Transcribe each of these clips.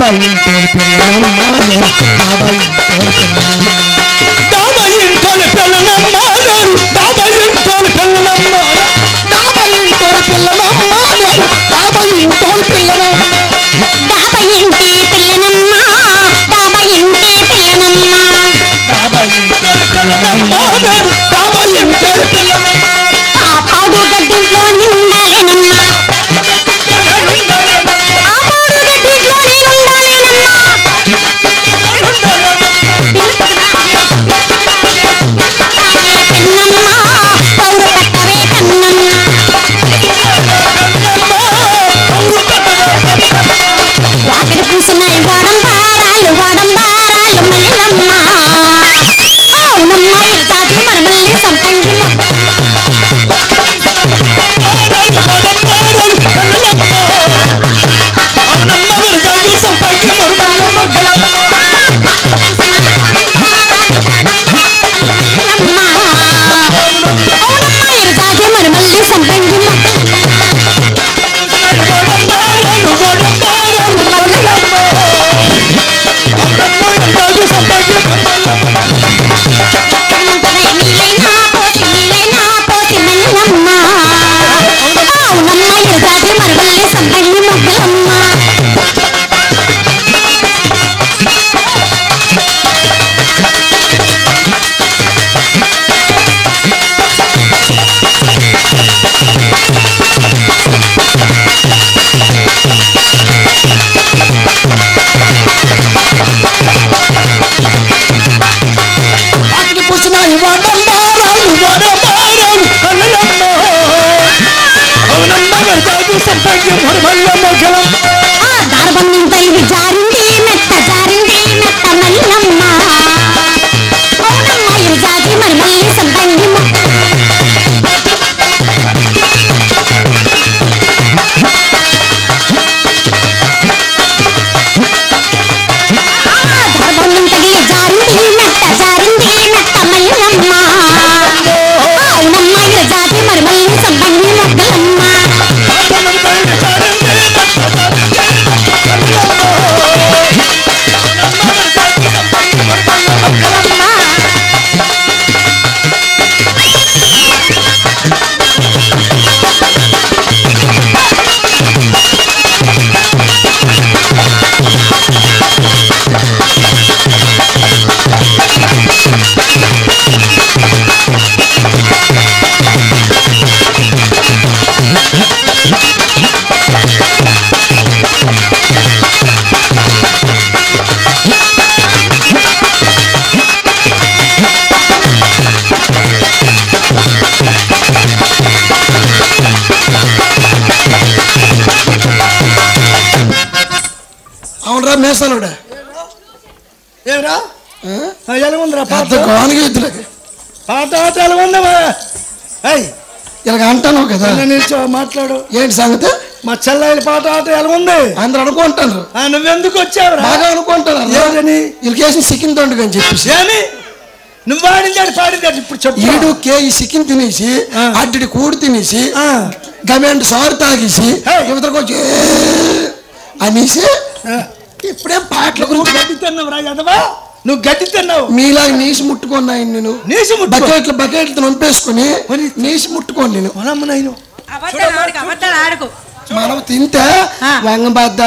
ఇంటోని పిల్లనమ్మా నేను బాబా ఇంటోని పిల్లనమ్మా డాబా ఇంటోని పిల్లనమ్మా నేను డాబా ఇంటోని పిల్లనమ్మా బాబా ఇంటోని పిల్లనమ్మా నేను బాబా ఇంటోని పిల్లనమ్మా డాబా ఇంటి పిల్లనమ్మ డాబా ఇంటి పిల్లనమ్మ బాబా ఇంటోని పిల్లనమ్మా నేను బాబా ఇంటోని పిల్లనమ్మా పాపాడు గడ్డింట్లోని ఉండాలేనమ్మా పాపాడు గడ్డింట్లోని ఉండాలేనమ్మా కన్నమ్మ పౌరు కట్టవే కన్నమ్మ వాకిడి పూసినాయి వాడంబారాలు వాడంబారాలు మల్లమ్మ అవునమ్మ ఇల్తాది మరమల్లి సంపంగి మొక్క మరమల్లి సంపంగి మొక్క నీలైనా పోతి నీలైనా పోతి మల్లమ్మ అవునమ్మ ఇల్తాది మరమల్లి సంపంగి మొక్కలమ్మ వాకిలి పూసినాయి వాడంబారాలు వాడంబారాలు కన్నయ్యమ్మ అవునమ్మా వెళ్తాడు సంపంగి మరమల్లమ్మ ఆ దారబంధం తల్లి జారింది మెత్త జారింది మెత్త మల్లమ్మ అవునమ్మ ఇల్తాది మరమల్లి సంపంగి మొక్క ధర్మం తగిలి జారింది మెత్త జారింది మెత్త మల్లమ్మ అవునమ్మ ఇది జాతి మరమల్లి సంబంధి మొగ్గలమ్మ అవునరా మేసాలుడా ఏరా ఆ? ఎలా ఉందిరా పాట పెద్ద గోనగా ఇద్దరు పాట ఆట ఎలా ఉందమ్మా అయ్ ఇలాగ అంటాను కదా నిల్చో మాట్లాడు ఏంటి సంగతి మా చెల్లెల పాట ఆట ఎలా ఉంది అందరూ అనుకుంటారు ఆ, నువ్వెందుకు వచ్చావురా బాగా అనుకుంటారు ఏమని? వీళ్ళకేసి సిక్కిం తొండుకు అని చెప్పేసి ఏమి నువ్వు వాడిందాడు పాడిందాడు ఇప్పుడు చెప్పు ఈడు కే ఈ సిక్కిం తినేసి ఆ. అడ్డి కూడి తినేసి ఆ, గమెంట్ సారు తాగేసి హే. యువతలకు వచ్చి "ఏ" అనేసి ఆ. ఇప్పుడేం పాటల నువ్వు గురించి గడ్డి తిన్నావు రా యదవా నువ్వు గడ్డి తిన్నావు మీలాగా నీసి ముట్టుకున్నాయి నేను నీసి ముట్టుకో బకెట్లు బకెట్లు నింపేసుకుని మరి? నీసి ముట్టుకోండి నేను పొలమ్మ నాయను అబద్ధాలు ఆడుకు అబద్ధాలు ఆడుకు మనం తింటే ఆ. వంగబద్ద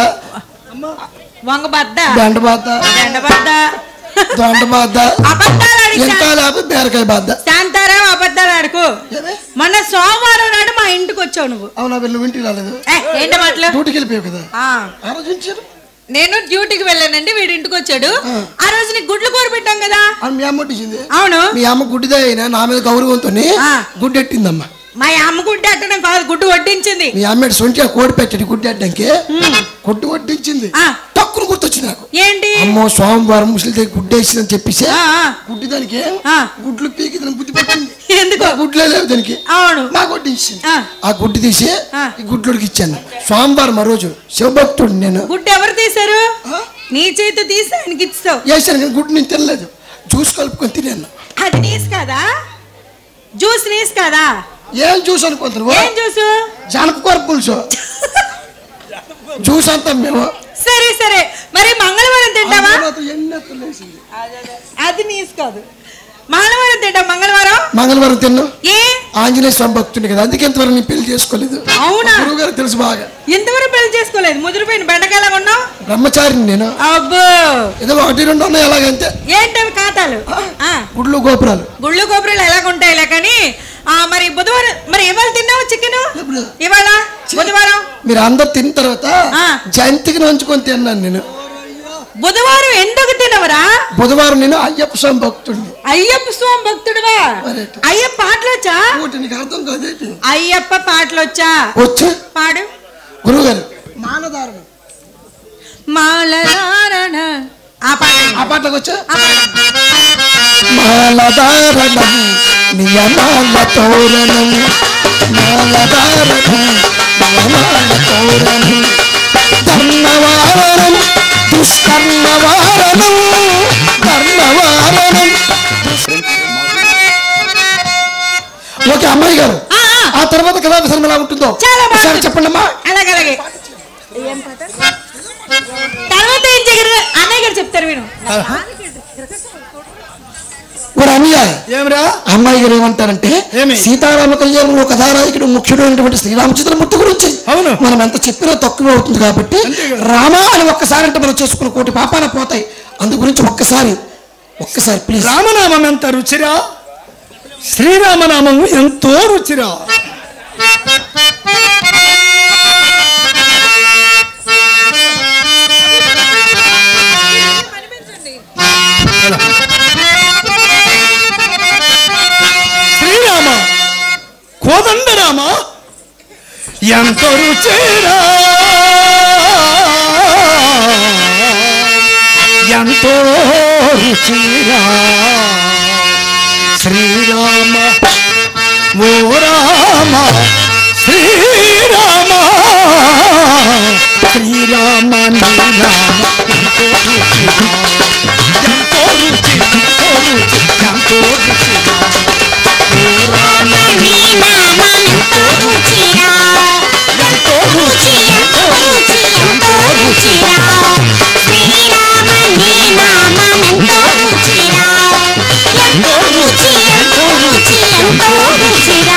వంగ బద్ద బెండ బద్ద ఎండ బద్ద దొండ బద్ద అబద్ధాలు ఆడి ఇంకా లేకపోతే బీరకాయ బద్ద శాంతారావు అబద్ధాలు ఆడుకు ఏమే? మొన్న సోమవారం నాడు మా ఇంటికి వచ్చావు నువ్వు అవునా వీళ్ళు ఇంటికి రాలేదు ఏ, ఏంటి మాటలు డ్యూటీకి వెళ్ళిపోయావు కదా ఆ, ఆలోచించారు నేను డ్యూటీకి వెళ్ళానండి వీడి ఇంటికి వచ్చాడు ఆ రోజు నీకు గుడ్లు కూర పెట్టాం కదా అని మీ అమ్మ కొట్టించింది అవును మీ అమ్మ గుడ్డిదే అయినా నా మీద గౌరవంతో ఆ. గుడ్డెట్టిందమ్మా మా అమ్మ గుడ్డు అట్టడం కాదు గుడ్డు వడ్డించింది మీ అమ్మ సొంటి కోడి పెట్టాడు గుడ్డెట్టడానికి గుడ్డు కొట్టించింది ఆ. తక్కువ గుర్తొచ్చింది నాకు ఏంటి అమ్మో సోమవారం ముసలి దగ్గర గుడ్డేసిందని చెప్పేసి ఆ, ఆ. గుడ్డి దానికి ఆ. గుడ్లు పీకి దానికి బుద్ధి పట్టింది ఎందుకు గుడ్లే లేవు దానికి అవును మా కొట్టించింది ఆ. ఆ గుడ్డు తీసి ఆ. ఈ గుడ్లోకి ఇచ్చాను సోమవారం ఆ రోజు శివభక్తుడు నేను గుడ్డు ఎవరు తీశారు ఆ? నీ చేతి తీసి ఆయనకి ఇస్తావు వేసాను కానీ గుడ్డు నేను తినలేదు జ్యూస్ కలుపుకొని తినాను అది నీస్ కదా జ్యూస్ నీస్ కదా ఏం జ్యూస్ అనుకుంటారు ఏం జ్యూసు జనపకూర పులుసు జ్యూస్ అంతా మేము సరే సరే మరి మంగళవారం తింటావా ఎన్ని ఎత్తులేసింది. అది నీస్ కాదు మంగళవారం తింటాం మంగళవారం మంగళవారం తిన్నాం ఏ ఆంజనేయ స్వామి భక్తుని కదా అందుకే ఇంతవరకు నేను పెళ్లి చేసుకోలేదు అవునా గురువు గారు తెలుసు బాగా ఇంతవరకు పెళ్లి చేసుకోలేదు ముదిరిపోయిన బెండకాయలా ఉన్నావు బ్రహ్మచారిని నేను అబ్బో ఏదో ఒకటి రెండు ఉన్నాయి అలాగంతే ఏంటవి ఖాతాలు ఆ, గుడ్లు గోపురాలు గుళ్ళు గోపురాలు ఎలాగుంటాయిలే కానీ ఆ, మరి బుధవారం మరి ఇవాళ తిన్నావు చికెన్ ఎప్పుడు? ఇవాళ బుధవారం మీరు అందరు తిన్న తర్వాత ఆ. జయంతికి నంచుకొని తిన్నాను నేను బుధవారం ఎందుకు తినవరా బుధవారం నేను అయ్యప్ప స్వామి భక్తుడిని అయ్యప్ప స్వామి భక్తుడువా మరేంటి? అయ్యప్ప పాటలొచ్చా ఒకటి నీకు అర్థం కాదేంటి అయ్యప్ప పాటలొచ్చా వచ్చా పాడు గురువు గారు మానదారుడు మాలధారణ ఆ పాట ఆ పాటకు వచ్చా ఆ పాట. మాలధారణం నియమాల తోరణం మాలధారణం నియమాల తోరణం ధర్మవారణం దుష్కర్మవారణం ధర్మవారణం ఓకే అమ్మాయి గారు ఆ, ఆ. ఆ తర్వాత కథా విసరం ఎలా ఉంటుందో చాలా బాగుంది. ఒకసారి చెప్పండి అమ్మా అలాగే అలాగే ఏం పాట తర్వాత ఏం చేయగలరు అన్నయ్య గారు చెప్తారు విను మరి అన్నయ్య ఏమిరా అమ్మాయి గారు ఏమంటారంటే ఏమి? సీతారామ కళ్యాణంలో కథానాయకుడు ముఖ్యుడైనటువంటి శ్రీరామచంద్రమూర్తి గురించి అవును. మనం ఎంత చెప్పినా తక్కువ అవుతుంది కాబట్టి అంతే కదా. రామ అని ఒక్కసారి అంటే మనం చేసుకున్న కోటి పాపాన పోతాయి అందు గురించి ఒక్కసారి ఒక్కసారి ప్లీజ్ రామనామం ఎంత రుచిరా శ్రీరామనామం ఎంతో రుచిరా శ్రీరామ కోదండ రామ ఎంతో రుచిరా ఎంతో రుచిరా శ్రీరామ ఓ రామ శ్రీరామ శ్రీరామ నీ రామ ఎంతో రుచిరా ఎంతో రుచి ఎంతో రుచి ఎంతో రుచిరా ఓ రామ నీ నామం ఎంతో రుచిరా ఎంతో రుచి ఎంతో రుచి ఎంతో రుచిరా శ్రీరామ నీ నామం ఎంతో రుచిరా ఎంతో రుచి ఎంతో రుచి ఎంతో రుచిరా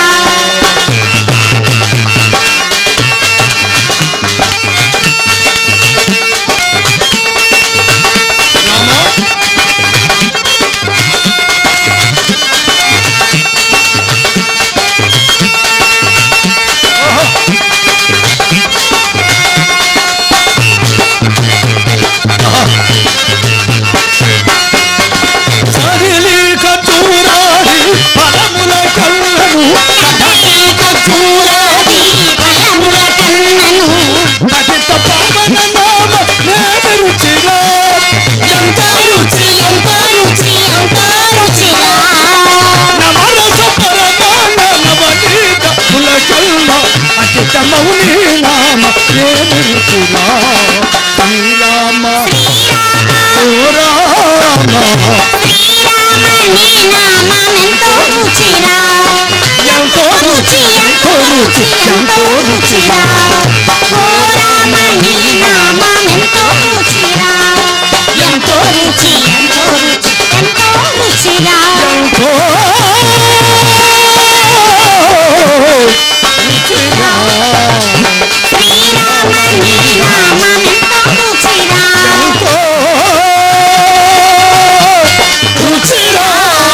సరిలీక చూరాడి పదముల కళ్ళను కదలిక చూరాది ఫలముల కన్నను పతిత పవన నామ నేమి రుచిరా ఎంతో రుచి ఎంతో రుచి ఎంతో రుచిరా నవరస పరమాణ నవనీత పులకల్ల అతిత మౌని నామ నేమి రుచిరా శ్రీరామ ఓ రామ శ్రీరామ నీ నామం ఎంతో రుచిరా ఎంతో రుచి ఎంతో రుచి ఎంతో రుచిరా ఓ రామ నీ నామం ఎంతో రుచిరా ఎంతో రుచి ఎంతో రుచి ఎంతో రుచిరా ఎంతో రుచిరా శ్రీరామ నీ నామం ఎంతో రుచిరా ఎంతో రుచిరా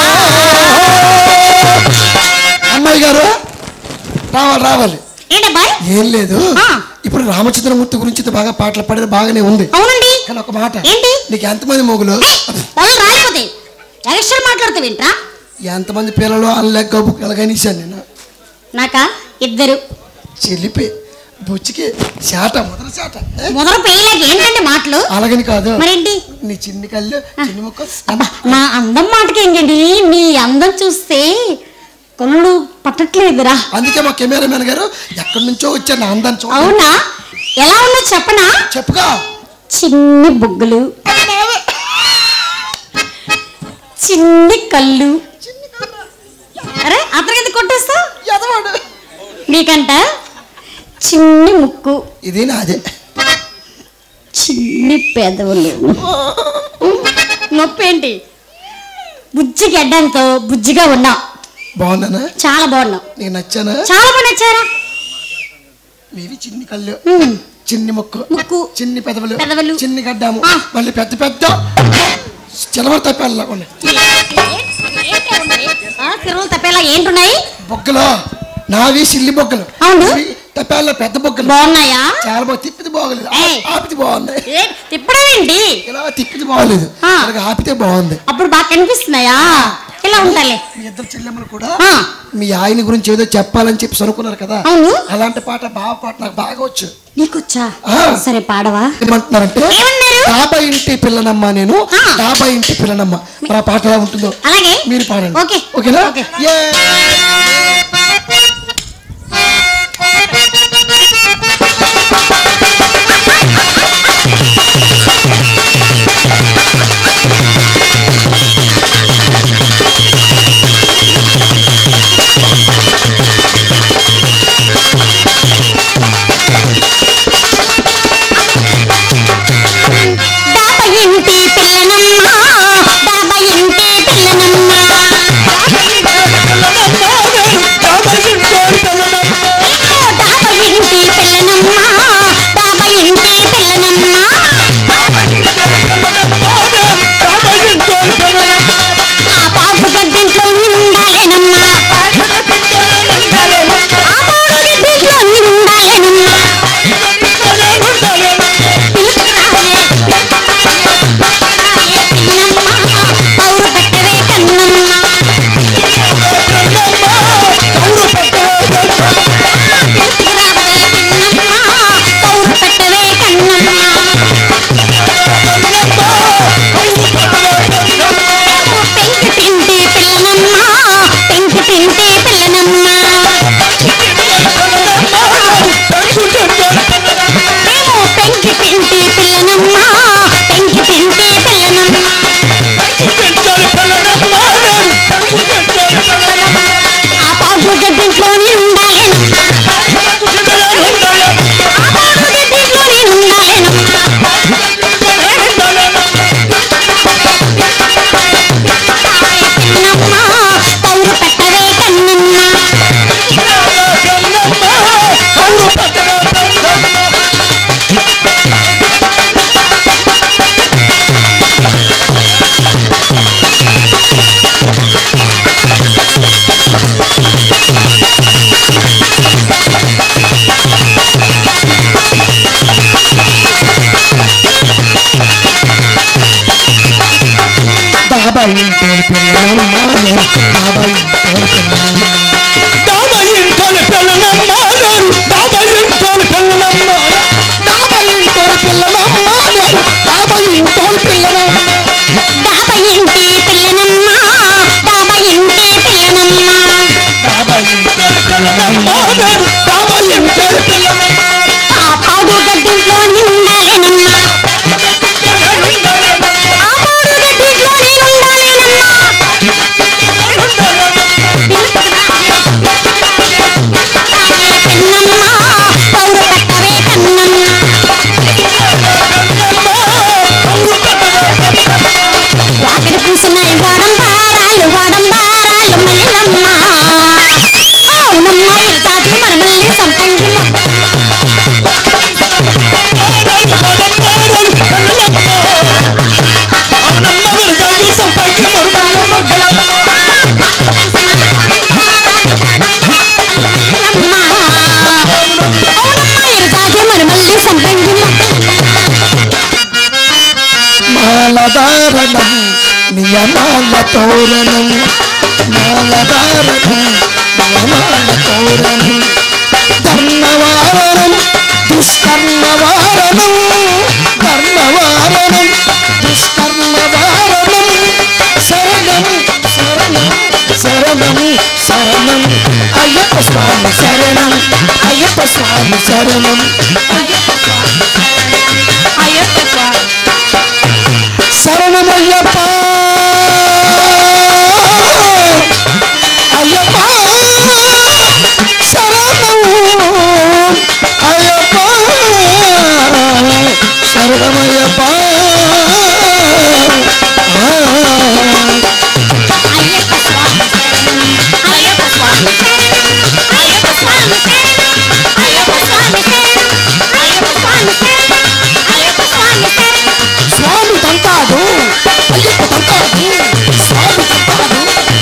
అమ్మాయి గారు రావాలి రావాలి ఏంటబ్బాయ్ ఏం లేదు ఆ. ఇప్పుడు రామచంద్రమూర్తి గురించి ఇంత బాగా పాటలు పాడేది బాగానే ఉంది అవునండి కానీ ఒక మాట ఏంటి? నీకు ఎంతమంది మొగులు పనులు రాలిపోతాయి ఎలక్షన్ మాట్లాడుతావేంట్రా ఎంతమంది పిల్లలు అల్లె గబ్బు కలగనిసాను నేను నాకా ఇద్దరు చెల్లిపి బుచ్చికి శాట మొదటి శాట ఏ? మొదలు పెళ్ళకి ఏంటంటే మాటలు అలాగని కాదు మరేంటి నీ చిన్ని కళ్ళు చిన్ని ముక్క అబ్బా నా అందం మాటకి ఏంటండి నీ అందం చూస్తే కళ్ళు పట్టట్లేదురా అందుకే మా కెమెరామెన్ గారు ఎక్కడి నుంచో వచ్చారు నా అందాన్ని చూడ అవునా ఎలా ఉన్నా చెప్పనా చెప్పుగా చిన్ని బొగ్గులు చిన్ని కళ్ళు అరే అతనికి కొట్టేస్తా ఎదవాడు నీకంట చిన్ని ముక్కు ఇది నాదే చిన్ని పెదవులు నొప్పి ఏంటి బుజ్జి గడ్డంతో బుజ్జిగా ఉన్నావు బాగున్నానా చాలా బాగున్నావు నీకు నచ్చానా చాలా బాగా నచ్చారా మీవి చిన్ని కళ్ళు ఉమ్. చిన్ని ముక్కు ముక్కు. చిన్ని పెదవులు పెదవులు. చిన్ని గడ్డాము ఆ. మళ్ళీ పెద్ద పెద్ద చిలవరు తప్పాలి ఉన్నాయి ఆ, తిరుమల తప్పేలా ఏంటున్నాయి బొగ్గలు నావి సిల్లి బొగ్గలు అవును. ఇవి తప్పాల పెద్ద బొగ్గలు బాగున్నాయా చాలా బాగా తిప్పితే బాగోలేదు ఏయ్. ఆపితే బాగుంది ఏ, తిప్పడం ఏంటి ఇలా తిప్పితే బాగోలేదు ఆ. అలాగే ఆపితే బాగుంది అప్పుడు బాగా కనిపిస్తున్నాయా ఇలా ఉంటాలే మీ ఇద్దరు చెల్లెమ్మలు కూడా ఆ, మీ ఆయన గురించి ఏదో చెప్పాలని చెప్పి అనుకున్నారు కదా అవును. అలాంటి పాట బావ పాట నాకు బాగా వచ్చు నీకొచ్చా ఆ. సరే పాడవా ఏమంటున్నారంటే ఏమన్నారు? డాబా ఇంటి పిల్లనమ్మ నేను ఆ. డాబా ఇంటి పిల్లనమ్మ మరి ఆ పాట ఎలా ఉంటుందో అలాగే మీరు పాడండి ఓకే ఓకేనా ఓకే. ఏ డాబా ఇంటి పిల్లనమ్మ డాబా ఇంటి పిల్లనమ్మ డాబా ఇంటి పిల్లనమ్మ డాబా ఇంటి పిల్లనమ్మ ఆ పాపు గడ్డింట్లో ఉండాలేనమ్మా ఆ పాపు గడ్డింట్లో ఉండాలేనమ్మా పౌరు పెట్టవే కన్నమ్మ పౌరు పెట్టవే కన్నమ్మ పెంకి తింటి పిల్లనమ్మ పెంకి తింటి పిల్లనమ్మ మేము పెంకి తింటి పిల్లనమ్మ పెంకి తింటి పిల్లనమ్మ ఆ పాపు గడ్డింట్లోనే ఉండాలేను ఆ పాపు గడ్డింట్లోనే ఉండాలేను పిన్నమ్మ పౌరు పెట్టవే కన్నమ్మ డాబా ఇంటి పిల్లనమ్మ నేను డాబా ఇంటి పిల్లనమ్మ డాబా ఇంటి పిల్లనమ్మ నేను డాబా ఇంటి పిల్లనమ్మ డాబా ఇంటి పిల్లనమ్మ డాబా ఇంటి పిల్లనమ్మ ఆ పాడు గడ్డింట్లోనే ఉండాలేనమ్మా ఆ పాడు గడ్డింట్లోనే ఉండాలేనమ్మా కన్నమ్మ పౌరు పెట్టవే కన్నమ్మ వాకడి పూసినాయి వాడం బారాలు వాడం బారాలు మల్లెలమ్మ అవునమ్మ ఇల్తాకి మరమల్లి సంపంగి మొక్కలమ్మ అవునమ్మ ఇల్తాకి మరమల్లి సంపంగి మాలధారణం నియమాల తోరణం మాలధారణం నియమాల తోరణం ధర్మవారణం దుష్కర్మవారణం ధర్మవారణం దుష్కర్మవారణం శరణం శరణం శరణం శరణం అయ్యప్ప స్వామి శరణం అయ్యప్ప స్వామి శరణం అయ్యప్ప స్వామి శరణమయ్యప్ప అయ్యప్ప శరణం అయ్యప్ప శరణమయ్యప్ప అయ్యప్ప ఆ, అయ్యప్ప స్వామి శరణం అయ్యప్ప స్వామి శరణం అయ్యప్ప స్వామి శరణం అయ్యప్ప స్వామి శరణం అయ్యప్ప స్వామి శరణం అయ్యప్ప స్వామి శరణం స్వామి తంతాడు అయ్యప్ప తంతాడు స్వామి తంతాడు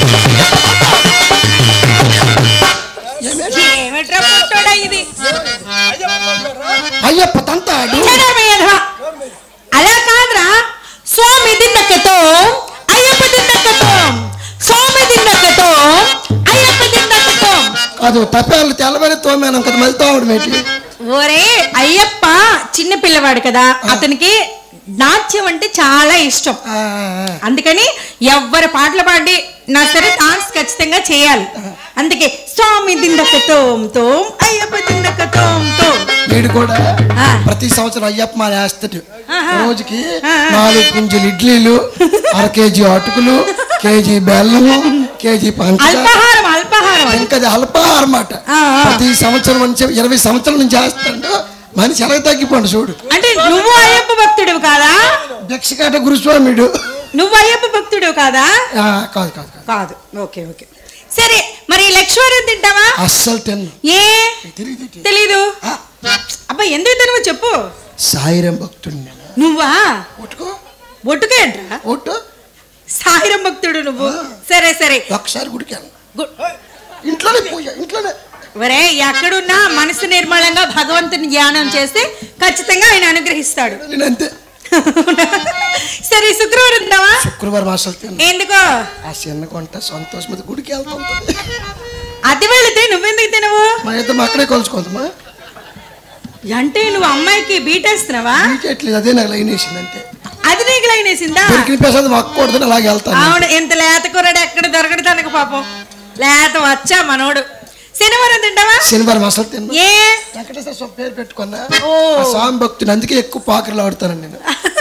ఏమే? ఏమిట్రా పుట్టోడా ఇది అయ్యప్ప తంతాడు చెడమేధ. అలా కాదురా స్వామి దిన్నకతో అయ్యప్ప దిన్నకతో స్వామి దిన్నకతో అయ్యప్ప దిన్నకతో కాదు తప్పేళ్ళు తెల్లబడి తోమేనం కదా మళ్ళీ తోమడం ఏంటి ఓరే అయ్యప్ప చిన్న పిల్లవాడు కదా అతనికి నాట్యం అంటే చాలా ఇష్టం ఆ, ఆ, అందుకని ఎవ్వరి పాటలు పాడి నా సరే డాన్స్ ఖచ్చితంగా చేయాలి అందుకే స్వామి దిందక తోం తోం అయ్యప్ప దిందక తోం తోం వీడు కూడా ఆ. ప్రతి సంవత్సరం అయ్యప్ప మాల వేస్తాడు ఆహా. రోజుకి ఆ, ఆ. నాలుగు పుంజులు ఇడ్లీలు అర కేజీ అటుకులు కేజీ బెల్లము కేజీ పంచదార అల్పాహారం అల్పాహారం అది. ఇంకా అది అల్పాహారం అన్నమాట ఆ, ఆ. ప్రతి సంవత్సరం నుంచి ఇరవై సంవత్సరాల నుంచి చేస్తాడు మనిషి ఎలా తగ్గిపోండి చూడు అంటే నువ్వు అయ్యప్ప భక్తుడు కాదా భిక్షకాట గురుస్వామిడు నువ్వు అయ్యప్ప భక్తుడు కాదా ఆ, కాదు కాదు కాదు కాదు ఓకే ఓకే సరే మరి లక్ష్మీవారం తింటావా అస్సలు తిన్ను ఏ తెలియదు తెలీదు ఆ, అబ్బా ఎందుకు తినవో చెప్పు సాయిరం భక్తుడు నేను నువ్వా ఒట్టుకో ఒట్టుకేంట్రా ఒట్టు సాయిరం భక్తుడు నువ్వు సరే సరే ఒకసారి గుడికి వెళ్ళను గు- ఇంట్లోనే పూజ ఇంట్లోనే ఒరే ఎక్కడున్నా మనసు నిర్మలంగా భగవంతుని ధ్యానం చేస్తే ఖచ్చితంగా ఆయన అనుగ్రహిస్తాడు నేను అంతే సరే శుక్రవారం తింటావా శుక్రవారం అసలు తిన్ను ఎందుకో ఆ చిన్న కొంట సంతోషం మీద గుడికి వెళ్తుంటుంది అది వెళితే నువ్వెందుకు తినవు మా ఇద్దరం అక్కడే కలుసుకోదమ్మా అంటే నువ్వు అమ్మాయికి బీటేస్తున్నావా నీకెట్లేదు అదే నాకు లైన్ వేసింది అంతే అది నీకు లైన్ వేసిందా దొరికిన ప్రసాద్ మొక్కకూడదని అలాగే వెళ్తాను అవును ఎంత లేత కూరడు ఎక్కడ దొరకడు తనకు పాపం లేత వచ్చా మనోడు శనివారం తింటావా శనివారం అసలు తిన్నా ఏ వెంకటేశ్వర స్వామి పేరు పెట్టుకున్నా ఓ. ఆ స్వామి భక్తుని అందుకే ఎక్కువ పాకర్లు ఆడుతాను నేను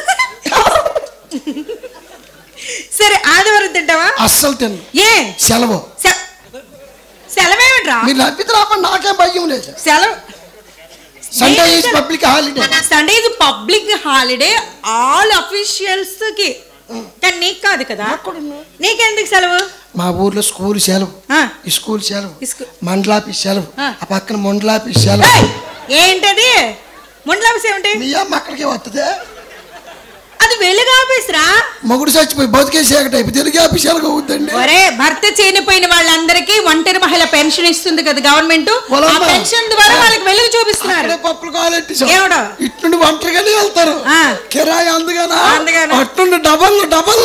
సరే ఆదివారం తింటావా అస్సలు తిన్ను ఏ సెలవు సె- సెలవేమిట్రా మీరు నప్పితే రాకుండా నాకేం భయం లేదు సెలవు Sunday is public holiday Sunday ఇది పబ్లిక్ హాలిడే ఆల్ అఫీషియల్స్ కి కానీ నీకు కాదు కదా నీకెందుకు సెలవు మా ఊర్లో స్కూల్ సెలవు ఆ. ఈ స్కూల్ సెలవు ఈ స్కూ- మండలాఫీస్ సెలవు ఆ. ఆ పక్కన మండలాఫీస్ సెలవు ఏయ్! ఏంటది ముండ్లాబస్ ఏమిటి మీ అమ్మ అక్కడికే వస్తుంది అది వెలుగు ఆఫీస్ రా మొగుడు చచ్చిపోయి బతికేసి ఒకటి తెలుగు ఆఫీస్ ఎలాగ అవుతుందండి ఒరే భర్త చనిపోయిన వాళ్ళందరికీ ఒంటరి మహిళ పెన్షన్ ఇస్తుంది కదా గవర్నమెంట్ ఆ వాళ్ళమ్మ. పెన్షన్ ద్వారా వాళ్ళకి వెలుగు చూపిస్తున్నారు అక్కడే పప్పులు కావాలంటే ఏమిటో? ఇట్నుండి ఒంటరిగానే వెళ్తారు ఆ. కిరాయి అందుగానా అందుగానా? అట్నుండి డబల్ డబల్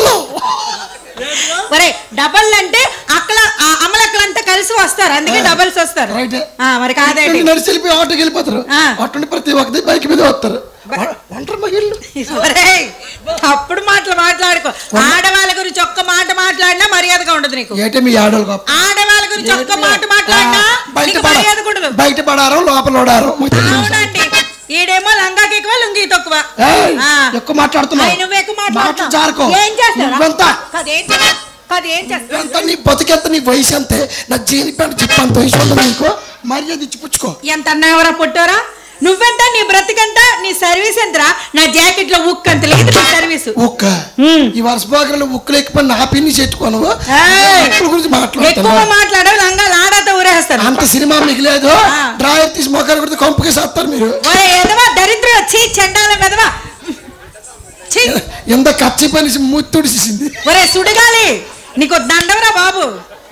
ఒరే డబల్ అంటే అక్కల ఆ అమలక్కలంతా కలిసి వస్తారు అందుకే ఆ. డబల్స్ వస్తారు రైటే. ఆ, మరి కాదండి నడిచి వెళ్ళిపోయి ఆటోకి వెళ్ళిపోతారు ఆ. అట్నుండి ప్రతి ఒక్కరి బైక్ మీద వస్తారు ఒ- ఒంటరి మహిళలు ఒరేయ్, తప్పుడు మాటలు మాట్లాడుకో ఆడవాళ్ళ గురించి ఒక్క మాట మాట్లాడినా మర్యాదగా ఉండదు నీకు ఏటే మీ ఆడోళ్ళు గొప్ప ఆడవాళ్ళ గురించి ఒక్క మాట మాట్లాడినా బయట నీకు పడ- మర్యాదగా ఉండదు బయట పడారం లోపల ఓడారం మాకు తెలియదు. అవునండి ఈడేమో లంగాకి ఎక్కువ లుంగి తక్కువ ఏయ్, ఆ. ఎక్కువ మాట్లాడుతున్నావు అయ్, నువ్వు ఎక్కువ మాటలు మాట్లాడుతున్నావు. జారుకో ఏం చేస్తావురా? నువ్వెంత కదేం చేస్తావు? కదేం చేస్తావు? ఎంత నీ బతికెంత నీ వయసు అంతే నా జీని ప్యాంట్ జిప్ అంత వయసు ఉంది నీకు మర్యాద ఇచ్చి పుచ్చుకో ఎంత అన్నావరా పుట్టారా నువ్వెంత నీ బ్రతికెంత నీ సర్వీస్ ఎంతరా నా జాకెట్ లో ఉక్ అంత లేదు నీ సర్వీస్ ఉక్క ఈ వర్ష భాగంలో ఉక్కులు ఎక్కిపోయి నా పిన్ని చెట్టుకోను ఏయ్. ఉక్కుల గురించి ఎక్కువ మాట్లాడుతున్నా మాట్లాడవు లంగాలు ఆడాతో ఊరేస్తాను అంత సినిమా మిగిలేదు ఆ. డ్రాయర్ తీసి మొక్కలు కొడితే కంపుకి చేస్తారు మీరు ఒరే ఎదవా దరిద్ర చీ చండాలం ఎదవా చీ ఎంత కచ్చి పని ముత్తుడిసింది ఒరే సుడిగాలి నీకు దండవరా బాబు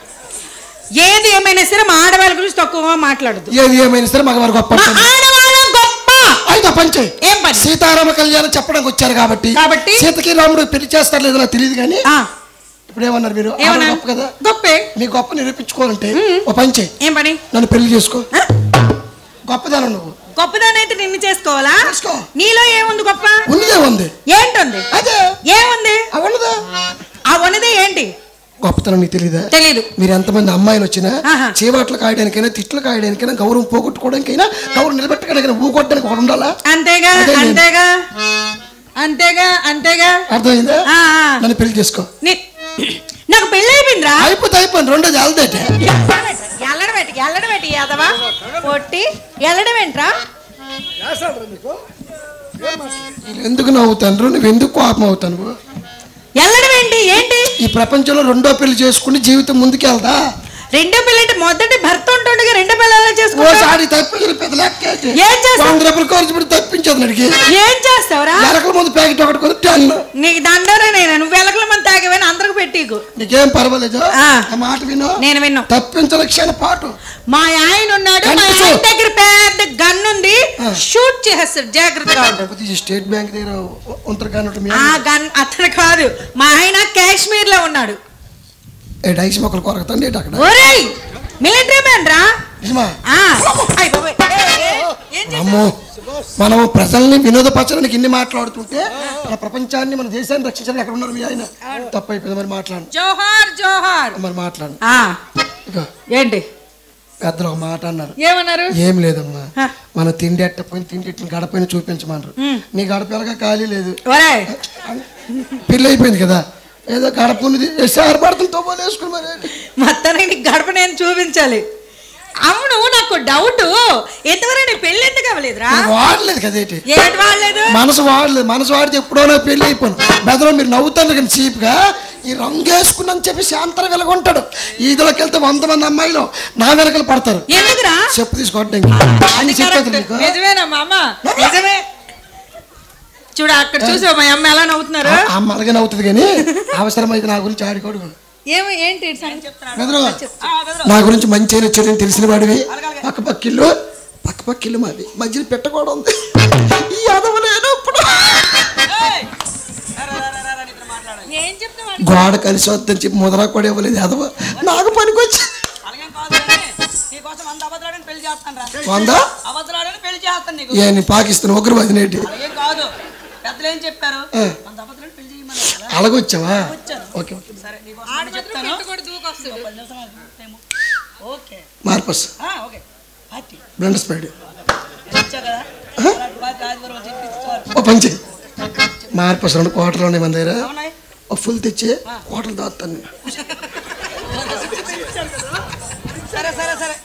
ఏది ఏమైనా సరే మా ఆడవాళ్ళ గురించి తక్కువగా మాట్లాడదు ఏది ఏమైనా సరే మగవారు గొప్ప మా ఆడవాళ్ళం గొప్ప అయితే పంచే ఏం పని సీతారామ కళ్యాణం చెప్పడానికి వచ్చారు కాబట్టి కాబట్టి? సీతకి రాముడు పెళ్లి చేస్తారు లేదో నాకు తెలియదు కానీ ఆ, ఇప్పుడు ఏమన్నారు మీరు ఆవిడ ఏమన్నా గొప్ప కదా గొప్పే మీ గొప్ప నిరూపించుకోవాలంటే ఓ పని చేయి ఏం పని నన్ను పెళ్లి చేసుకో ఆ? గొప్పదానం నువ్వు గొప్పదానైతే నిన్ను చేసుకోవాలా చేసుకో. నీలో ఏముంది గొప్ప ఉన్నదే ఉంది ఏంటుంది అదే ఏముంది ఆ ఉన్నదా ఆ ఉన్నదే ఏంటి గొప్పతనం నీకు తెలీదా తెలీదు మీరు ఎంతమంది అమ్మాయిలు వచ్చినా ఆహా. చీవాట్లు కాయడానికైనా తిట్లు కాయడానికైనా గౌరవం పోగొట్టుకోవడానికైనా గౌరవం నిలబెట్టుకోవడానికైనా ఊకొట్టడానికి ఒకటి ఉండాలా అంతేగా అదే నేను. అంతేగా అంతేగా అంతేగా అర్థమైందా ఆ, ఆ. నన్ను పెళ్లి చేసుకో నీ- నాకు పెళ్ళి అయిపోయిందిరా అయిపోతే అయిపోయింది రెండోది వెళ్దేటే ఎల్లడం ఏంటి ఎల్లడం ఏంటి యాదవా పొట్టి ఎల్లడం ఏంట్రా వీళ్ళు ఎందుకు నవ్వుతాను నువ్వు ఎందుకు కోపం అవుతాను వెళ్ళడం ఏంటి ఏంటి ఈ ప్రపంచంలో రెండో పెళ్లి చేసుకుని జీవితం ముందుకెళ్దా రెండో పిల్లంటే మొదటి భర్త ఉంటుండగా రెండో పిల్లలు ఓ చేసుకో సాడి తప్పించి పెద్ద లెక్క ఏంటి? ఏం చేస్తావు? వంద రూపాయలు ఖర్చు పెట్టి తప్పించదు అడిగి ఏం చేస్తావురా ఎలకల ముందు ప్యాకెట్ ఒకటి కొని టెన్ నీకు దండోరేనైనా నువ్వు వెలకల మంది తాగేవని అందరికి పెట్టికు నీకేం పర్వాలేదు ఆ. ఆ మాట విను నేను విన్ను తప్పించలక్షణ పాటు మా ఆయన ఉన్నాడు మా కనిపించు. ఆయన దగ్గర పెద్ద గన్ ఉంది ఆ. షూట్ చేసేస్తాడు జాగ్రత్తగా ఉండు కాకపోతే ఈ స్టేట్ బ్యాంక్ దగ్గర ఉంతరగానట్టు మీ ఆ గన్ అతను కాదు మా ఆయన కాశ్మీర్ లో ఉన్నాడు ఏ డైస్ మొక్కలు కొరకుతాండి ఏంటి అక్కడ ఒరేయ్ మిలిటరీ మ్యాన్ రా నిజమా ఆ. అయ్ బాబోయ్. ఏ, ఏ, ఏం చేశావు? అమ్మో మనం ప్రజల్ని వినోదపరచడానికి ఇన్ని మాట్లాడుతుంటే మన ప్రపంచాన్ని మన దేశాన్ని రక్షించడానికి ఎక్కడ ఉన్నారు మీ ఆయన తప్పు అయిపోయింది మరి మాట్లాడు జోహార్ జోహార్ మరి మాట్లాడు ఆ, ఇక ఏంటి పెద్దలు ఒక మాట అన్నారు ఏమన్నారు ఏం లేదమ్మా హ. మన తిండి ఎట్టపోయిన తిండి ఎట్టిన గడపైన చూపించమన్నారు నీ గడప ఎలాగా ఖాళీ లేదు ఒరేయ్ పెళ్ళి అయిపోయింది కదా ఏదో గడప ఉన్నది ఎస్ఆర్ పడుతుంది తోబోలు వేసుకుని మరి ఏంటి? మొత్తానికి నీకు గడప నేను చూపించాలి అవును నాకు డౌట్ ఎంతవరకు నీ పెళ్ళి ఎందుకు అవ్వలేదురా నాకు వాడలేదు కదేటి ఏంటి వాడలేదు మనసు వాడలేదు మనసు వాడితే ఎప్పుడో నా పెళ్ళి అయిపోను బెదలో మీరు నవ్వుతారు కానీ చీప్గా ఈ రంగు వేసుకున్నాను చెప్పి శాంతర వెలగొంటాడు ఈదులోకి వెళ్తే వంద మంది అమ్మాయిలు నా వెనకలు పడతారు ఎందుకురా చెప్పు తీసుకోవడానికి అని చెప్పేది నీకు నిజమేనా మా అమ్మ నిజమే చూడ అక్కడ చూసావు మా అమ్మ ఎలా నవ్వుతున్నారు ఆ అమ్మ అలాగే నవ్వుతుంది కానీ అవసరమైతే నా గురించి ఆడుకోడు ఏమి ఏంటి ఈ సంగతి? బెదరు నా గురించి మంచి అయిన చెడుని తెలిసిన వాడివి పక్క పక్కిల్లు పక్క పక్కిల్లు మాది మధ్యలో పెట్టకూడదు ఉంది ఈ అదవలేను ఇప్పుడు ఏం చెప్తావు గోడ కలిసి వద్దని చెప్పి ముదరా కూడా ఇవ్వలేదు అదవ నాకు పనికొచ్చి అలాగేం కాదు కానీ నీకోసం వంద అబద్ధాలని పెళ్లి చేస్తాను రా వంద అబద్ధాలని పెళ్లి చేస్తాను నీకు ఏ నీ పాకిస్తాన్ ఉగ్రవాది నేటి అలాగేం కాదు పెద్దలు ఏం చెప్పారు ఆ. వంద అబద్ధాలని పెళ్లి చేయమన్నారు కదా అలాగొచ్చావా ఓకే ఓకే సరే నీకోసం నేను చెప్తాను పది నిమిషాలు ఆగు. టైము. ఓకే మార్పస్ ఆ, ఓకే పార్టీ బ్లెండ్ స్పైడ్ ఇచ్చా కదా అలాంటి పార్టీ ఆదివారం వచ్చి ఇప్పిస్తారు. ఓ పంచి మార్పస్ రెండు కోటలు ఉన్నాయి మన దగ్గర అవునాయి ఓ ఫుల్ తెచ్చి కోటలు దాస్తాను సరే సరే సరే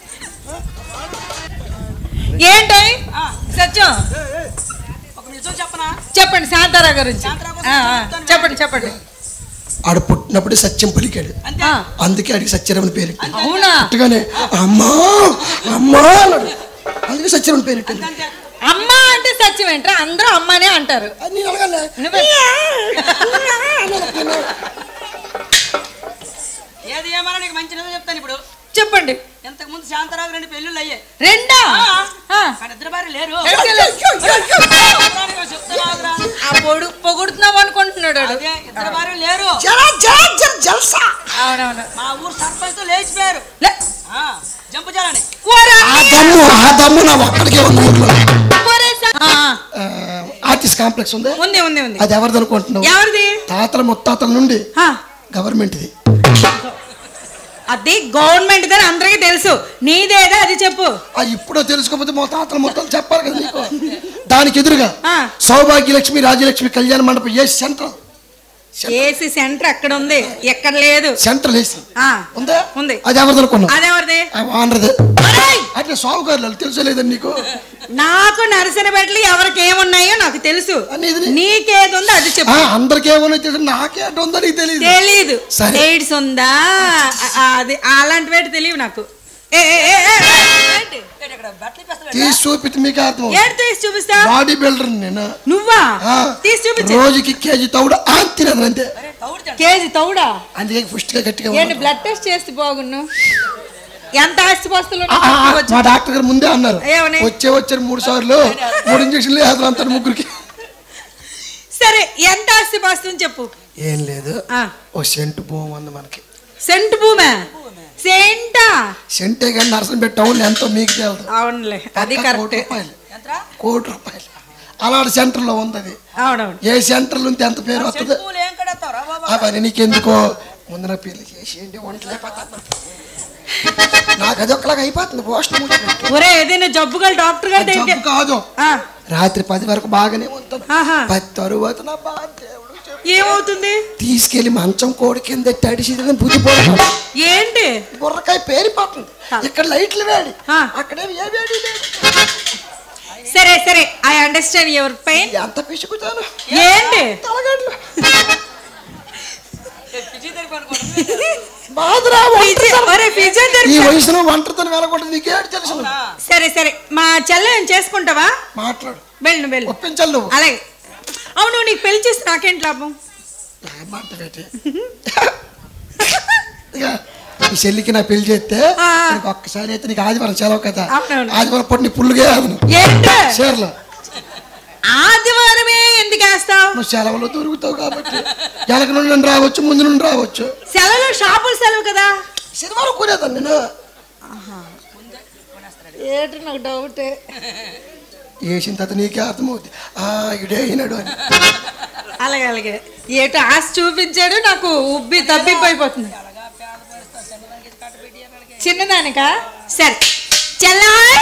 ఏంటి ఆ, సత్యం ఒక నిజం చెప్పనా చెప్పండి శాంతారా గురించి శాంతారా గురించి ఆ, ఆ, చెప్తాను. చెప్పండి చెప్పండి ఆడు పుట్టినప్పుడు సత్యం పలికాడు అంతే ఆ, అందుకే ఆడికి సత్యరమని పేరు అవునా పుట్టగానే అమ్మా అమ్మా అన్నాడు అందుకే సత్యరమని పేరు పెట్టింది అంతే అమ్మ అంటే సత్యం ఏంట్రా అందరూ అమ్మనే అంటారు అది నేను అడగాలే నువ్వే ఏది ఏమన్నా నీకు మంచి నిజం చెప్తాను ఇప్పుడు చెప్పండి ఇంతకు ముందు శాంతరావు రెండు పెళ్ళిళ్ళు అయ్యాయి రెండా ఆ, కానీ ఇద్దరు భార్య లేరు ఎక్కడికెళ్ళారు? చెప్తాను ఆ పొడు పొగుడుతున్నావు అనుకుంటున్నాడు వాడు. అదే ఇద్దరు భార్య లేరు జల్సా అవునవును మా ఊరు సర్పంచ్ తో లేచిపోయారు లే. ఆ, జంపు చేయాలని ఓరా, ఆ దమ్ము ఆ దమ్ము నా ఒక్కడికే ఉంది ఊర్లో ఓరే స- ఆ, ఆ, ఆర్టిస్ట్ కాంప్లెక్స్ ఉంది ఉంది ఉంది ఉంది అది ఎవరిది అనుకుంటున్నావు ఎవరిది తాతల ముత్తాతల నుండి ఆ, గవర్నమెంట్ది అది గవర్నమెంట్ దని అందరికీ తెలుసు నీదేదా అది చెప్పు ఆ ఇప్పుడో తెలుసుకోకపోతే మా తాతల మొత్తం చెప్పాలి కదా నీకు దానికి ఎదురుగా ఆ. సౌభాగ్యలక్ష్మి రాజ్యలక్ష్మి కళ్యాణ మండపం ఏ సెంట్రల్ ఏసీ సెంటర్ అక్కడ ఉంది ఎక్కడ లేదు సెంట్రల్ ఏసీ ఆ, ఉందా ఉంది అది ఎవరిది అనుకున్నావు అదెవరిది ఆనరది ఒరేయ్, అట్లా సాగుగారు తెలుసలేదండి నీకు నాకు నరసనబెట్లు ఎవరికి ఏమున్నాయో నాకు తెలుసు అనేది నీకేది ఉందో అది ఆ, చెప్పు అందరికీ ఏమన్నా తెలుసు నాకే అటు ఉందో నీకు తెలియదు తెలీదు సరే. ఎయిడ్స్ ఉందా ఆ, ఆ, అది అలాంటి వేటి తెలియవు నాకు ఏ, ఏ, ఏ, ఏ, ఏ, ఏంటి? ఇక్కడ బట్టలు ఇప్పేస్తాడు తీసి చూపితే మీకు అర్థం ఏంటి తీసి చూపిస్తా బాడీ బిల్డర్ నేను నువ్వా ఆ, తీసి చూపించు రోజుకి కేజీ తౌడు ఆ తినదు అంతే అరే తౌడు తింటా. కేజీ తౌడా అందుకే పుష్టిగా గట్టిగా ఏంటి ఉన్నాను. బ్లడ్ టెస్ట్ చేస్తే బాగున్ను ఎంత ఆస్తిపాస్తులు ఆ, ఆ, ఆ, మా డాక్టర్ గారు ముందే అన్నారు ఏమని? వచ్చే వచ్చారు మూడు సార్లు మూడు ఇంజక్షన్లు వేస్తారు అంటారు ముగ్గురికి సరే ఎంత ఆస్తిపాస్తుంది చెప్పు ఏం లేదు ఆ, ఓ సెంటు భూమి ఉంది మనకి సెంట్ భూమే సెంటా సెంటే కానీ నరసం పెట్టాము ఎంతో మీకు తెలుదు అవునులే అది పక్కా కరెక్ట్ కోటి రూపాయలు ఎంతరా కోటి రూపాయలు అలాంటి సెంటర్లో ఉంది అది అవునవును ఏ సెంటర్లో ఉంటే ఎంత పేరు వస్తుంది పూలు ఏం కడతావురా బాబా ఆ పని నీకెందుకో ముందు నా పెళ్లి చేసేయండి ఒంటలేకపోతాను నాకు అది ఒకలాగా అయిపోతుంది పోస్ట్ ఒరే ఏదైనా జబ్బు గల డాక్టర్ గారి దగ్గర జబ్బు కాదు ఆ, రాత్రి పది వరకు బాగానే ఉంటుంది ఆహా. పది తరువాత నా బాధ దేవుడు చెప్పు. ఏమవుతుంది తీసుకెళ్లి మంచం కోడి కింద తడిసి బుద్ధి పోతుంది ఏంటి బుర్రకాయ పేరిపోతుంది ఇక్కడ లైట్లు వేడి ఆ. అక్కడేమి ఏ వేడి లేదు సరే సరే ఐ అండర్స్టాండ్ యువర్ పెయిన్ ఎంత పిసుకుతాను ఏంటి తలగడ్లు బాధరా ఫిజి- ఒరే, ఈ ఫిజియోథెరపీ. వయసులో ఒంటరితనం వెళ్ళకూడదు నీకేడు తెలుసు సరే సరే మా చెల్లెని చేసుకుంటావా మాట్లాడు వెళ్ళు నువ్వు వెళ్ళు ఒప్పించాలి నువ్వు అలాగే అవును నీకు పెళ్లి చేసి నాకేంటి లాభం ఆ మాట పెట్టి ఇక ఈ చెల్లికి నా పెళ్లి చేస్తే ఆ. నీకు ఒక్కసారి అయితే నీకు ఆదివారం సెలవు కదా అవునవును. ఆదివారం పొట్టి నీ పుల్లుగే ఆదను ఏంటి చీరలో ఆదివారమే ఎందుకు వేస్తావు నువ్వు సెలవులు దొరుకుతావు కాబట్టి వెనక నుండి రావచ్చు ముందు నుండి రావచ్చు సెలవులు షాపులు సెలవు కదా శనివారం కొనేదాన్ని నేను ఏంటి నాకు డౌట్ వేసిన తర్వాత నీకే అర్థమవుతుంది ఆ ఇడే అయినాడు అని అలాగే అలాగే ఏటో ఆశ చూపించాడు నాకు ఉబ్బి తబ్బిపోయిపోతుంది చిన్నదానికా సరే చెల్లాయ్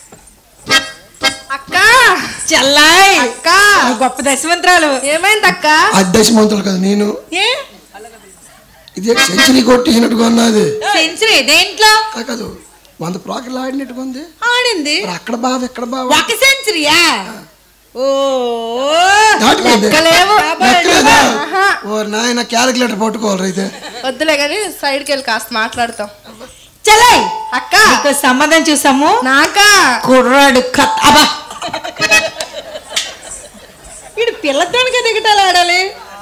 అక్క చెల్లాయ్ అక్క నువ్వు గొప్ప దశవంతరాలు ఏమైంది అక్క అడ్డసి మంతులు కదా నేను ఏ ఇది సెంచరీ కొట్టేసినట్టుగా ఉన్నది సెంచరీ దేంట్లో ఆ కాదు వంద ప్రాకర్లు ఆడినట్టుగా ఉంది ఆడింది మరి అక్కడ బావ ఎక్కడ బావ ఒక సెంచరీయా ఓ దాటిపోయింది. లెక్కలేవు. లెక్కలేదా? ఆహా. ఓ నాయన క్యాలిక్యులేటర్ పట్టుకోవాలి అయితే వద్దులే కానీ సైడ్కి వెళ్ళి కాస్త మాట్లాడతాం చెల్లాయ్ అక్క నీకు సంబంధం చూసాము నాకా కుర్రాడు కత్ అబ్బా ఇడు పిల్లతోనికే దిగటాలు ఆడాలి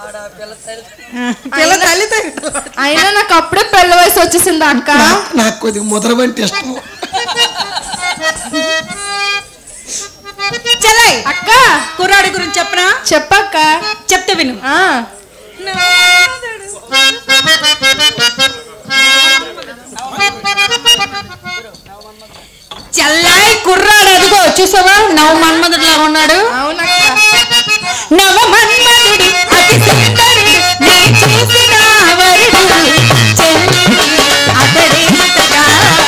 పిల్ల తల్లితో దిగటాలు ఆడాలి. అయినా నాకు అప్పుడే పెళ్లి వయసు వచ్చేసింది అక్క నా- నాకు కొద్దిగా ముద్రవంటి ఇష్టం చెల్లాయ్ అక్క కుర్రాడి గురించి చెప్పనా చెప్పక్క చెప్తే విను ఆ, చెల్లాయి కుర్రాడు అదిగో చూసావా నవ మన్మధుడిలా ఉన్నాడు అవునక్క నవ మన్మధుడు అతి సుందరుడు నీ చూసిన వరుడు చెల్లి అతడేంతగా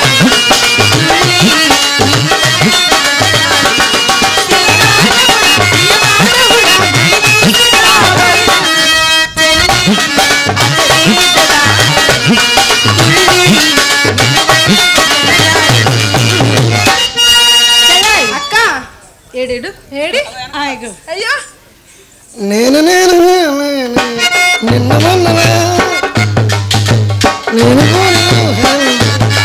చెల్లాయి అక్క ఏడేడు ఏడి ఆగు అయ్యో నేను నేను నేను, నిన్న మొన్ననే, నేను కొన్నాను.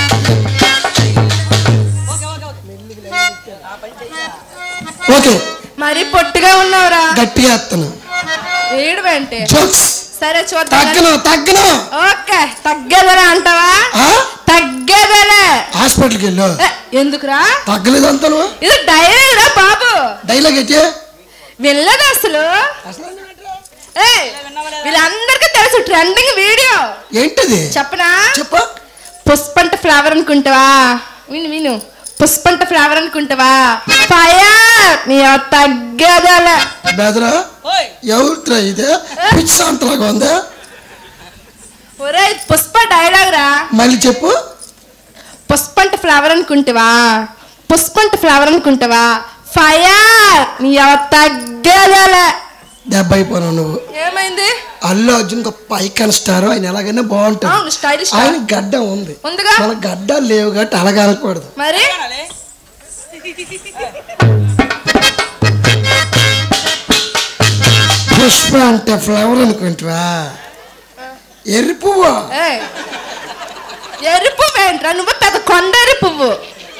ఓకే మరి పొట్టిగా ఉన్నావురా గట్టిగా ఎత్తను ఏడు వెంటే జోక్స్ సరే చూద్దాం తగ్గను తగ్గను ఓకే తగ్గదరా అంటావా ఆ? తగ్గదలే హాస్పిటల్కి వెళ్ళు ఏ, ఎందుకురా తగ్గలేదు అంతను ఇది డైరీరా బాబు డైలాగ్ అయితే వెళ్ళదు అసలు ఏయ్, వీళ్ళందరికీ తెలుసు ట్రెండింగ్ వీడియో ఏంటిది చెప్పనా చెప్పు పుష్పంట ఫ్లవర్ అనుకుంటావా విను విను పుష్పంట ఫ్లవర్ అనుకుంటావా ఫైర్ నీ తగ్గదలే బెదరా ఎవరిట్రా ఇదే పిచ్చి అంతలాగా ఉందా ఒరే పుష్ప డైలాగ్ రా మళ్ళీ చెప్పు పుష్పంట ఫ్లవర్ అనుకుంటావా పుష్పంట ఫ్లవర్ అనుకుంటావా ఫైర్ నీ తగ్గదలే దెబ్బ అయిపోయినావు నువ్వు ఏమైంది అల్లు అర్జున్ గొప్ప ఐకాన్ స్టార్ ఆయన ఎలాగైనా అవును బాగుంటాడు స్టైలిష్ ఆయన గడ్డ ఉంది ఉందిగా మన గడ్డ లేవు కాబట్టి అలాగ అనకూడదు మరి పుష్ప అంటే ఫ్లవర్ అనుకుంటావా ఎర్రి పువ్వు ఏయ్, ఎర్రి పువ్వు ఏంట్రా నువ్వు పెద్ద కొండరి పువ్వు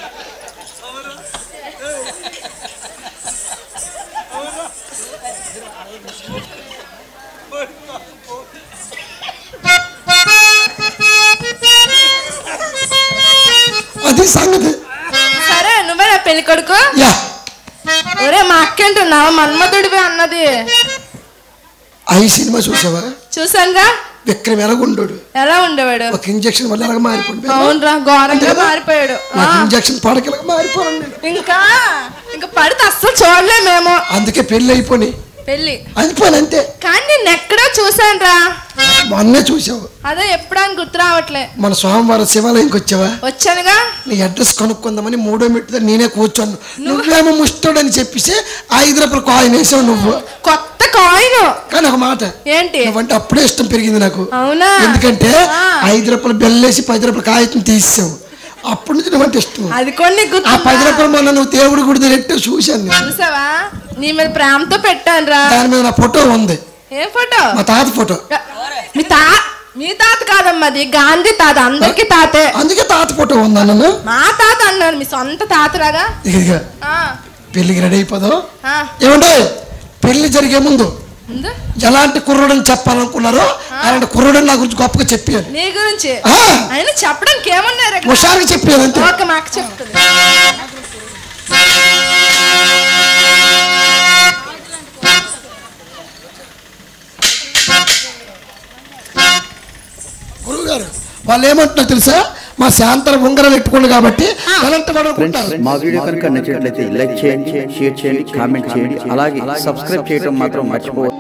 అది సంగతి సరే నువ్వే నా పెళ్లి కొడుకు యా ఒరే మా అక్కేంటున్నావు మన్మధుడివి అన్నది ఐ సినిమా చూసావా చూసానుగా విక్రమ్ ఎలాగుండడు ఎలా ఉండేవాడు ఒక ఇంజక్షన్ వల్ల ఎలాగ మారిపోయింది అవునరా ఘోరంగా మారిపోయాడు ఆ, నాకు ఇంజక్షన్ పడకలకు మారిపోయాను నేను ఇంకా ఇంకా పడితే అస్సలు చూడలే మేము అందుకే పెళ్ళి అయిపోయి పెళ్లి అయిపోయాను అంతే కానీ నేను ఎక్కడో చూసానురా మొన్నే చూసావు అదే ఎప్పుడని గుర్తు రావట్లే మన సోమవారం శివాలయంకి వచ్చావా వచ్చానుగా నీ అడ్రస్ కనుక్కుందామని మూడో మెట్టు దగ్గర నేనే కూర్చోను నువ్వేమో ముష్టోడు అని చెప్పేసి ఐదు రూపాయలు కాయిన్ వేసావు నువ్వు కొత్త కాయిన్ కానీ ఒక మాట ఏంటి నువ్వంటే అప్పుడే ఇష్టం పెరిగింది నాకు అవునా ఎందుకంటే ఆ. ఐదు రూపాయలు బెల్లేసి పది రూపాయలు కాగితం తీసావు అప్పటి నుంచి నువ్వంటే ఇష్టం అది కొన్ని ఆ గుర్తు పది రూపాయలు మొన్న నువ్వు దేవుడి గుడి దగ్గర చూశాను నేను. చూసావా నీ మీద ప్రేమతో పెట్టాను రా దాని మీద నా ఫోటో ఉంది ఏ ఫోటో మా తాత ఫోటో మీ తా మీ తాత కాదమ్మా అది గాంధీ తాత అందరికి తాతే అందుకే తాత ఫోటో ఉందా నన్ను మా తాత అన్నాను మీ సొంత తాతలాగా ఇక ఆ, పెళ్ళికి రెడీ అయిపోదాం ఆ, ఏమంటే పెళ్లి జరిగే ముందు ఉందా? ఎలాంటి కుర్రోడని చెప్పాలనుకున్నారో అలాంటి కుర్రోడని నా గురించి గొప్పగా చెప్పాను నీ గురించి ఆ. అయినా చెప్పడానికి ఏమన్నారు ఇక్కడ? హుషారుగా చెప్పాను అంతే ఒక మాకు చెప్తుంది గురువు గారు వాళ్ళు ఏమంటున్నారు తెలుసా మా శాంతర ఉంగరాలు ఎట్టుకోండి కాబట్టి ఎలాంటి వాడు ఫ్రెండ్స్ అనుకుంటారు మా వీడియో కనుక నచ్చినట్లయితే లైక్ చేయండి షేర్ చేయండి కామెంట్ చేయండి అలాగే సబ్స్క్రైబ్ చేయడం మాత్రం మర్చిపోవద్దు